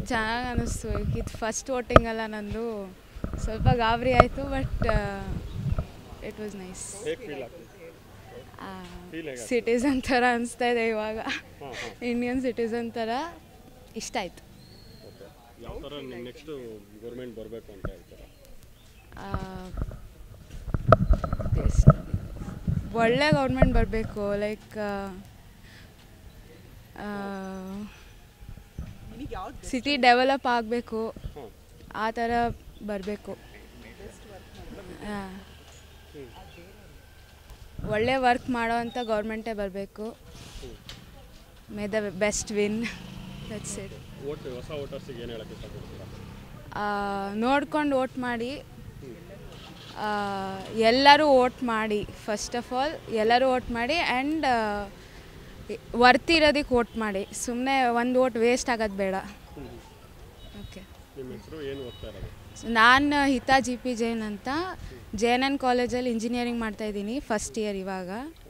ಚೆನ್ನಾಗಿ ಅನ್ನಿಸ್ತು ಇದು ಫಸ್ಟ್ ವೋಟಿಂಗ್ ಅಲ್ಲ ನಂದು ಸ್ವಲ್ಪ ಗಾಬರಿ ಆಯಿತು ಬಟ್ ಇಟ್ ವಾಸ್ ನೈಸ್ ಹೇಗೆ ಫೀಲ್ ಆಗ್ತದೆ Feel ಹೇಗಾಯ್ತು? ಸಿಟಿಸನ್ ಥರ ಅನಿಸ್ತಾ ಇದೆ ಇವಾಗ ಹಾಂ ಹಾಂ ಇಂಡಿಯನ್ ಸಿಟಿಸನ್ ಥರ ಇಷ್ಟ ಆಯಿತು ಓಕೆ ಯಾವ ಥರ ನೆಕ್ಸ್ಟು ಗೌರ್ಮೆಂಟ್ ಬರಬೇಕು ಅಂತ ಹೇಳ್ತೀರಾ ಒಳ್ಳೆ ಗೌರ್ಮೆಂಟ್ ಬರಬೇಕು ಲೈಕ್ ಸಿಟಿ ಡೆವಲಪ್ ಆಗಬೇಕು ಹಾಂ ಆ ಥರ ಬರಬೇಕು ಒಳ್ಳೆ ವರ್ಕ್ ಮಾಡೋವಂಥ ಗೌರ್ಮೆಂಟೇ ಬರಬೇಕು may the best win that's it vote ಹೊಸ ವೋಟರ್ಸಿಗೆ ಏನು ಹೇಳಕ್ಕೆ ಇಷ್ಟಪಡ್ತೀರಾ ನೋಡ್ಕೊಂಡು ವೋಟ್ ಮಾಡಿ ಆ, ಎಲ್ಲರೂ ವೋಟ್ ಮಾಡಿ ಫಸ್ಟ್ ಆಫ್ ಆಲ್ ಎಲ್ಲರೂ ವೋಟ್ ಮಾಡಿ ಆ್ಯಂಡ್ ವರ್ತ್ ಇರೋದಕ್ಕೆ ವೋಟ್ ಮಾಡಿ ಸುಮ್ಮನೆ ಒಂದು ವೋಟ್ ವೇಸ್ಟ್ ಆಗೋದು ಬೇಡ ಓಕೆ ನಿಮ್ಮ ಹೆಸರು ಏನು ಓದ್ತಾ ಇರೋದು ನಾನು ಹಿತಾ ಜಿ ಪಿ ಜೈನ್ ಅಂತ ಜೆ ಎನ್ ಎನ್ ಕಾಲೇಜಲ್ಲಿ ಇಂಜಿನಿಯರಿಂಗ್ ಮಾಡ್ತಾಯಿದ್ದೀನಿ ಫಸ್ಟ್ ಇಯರ್ ಇವಾಗ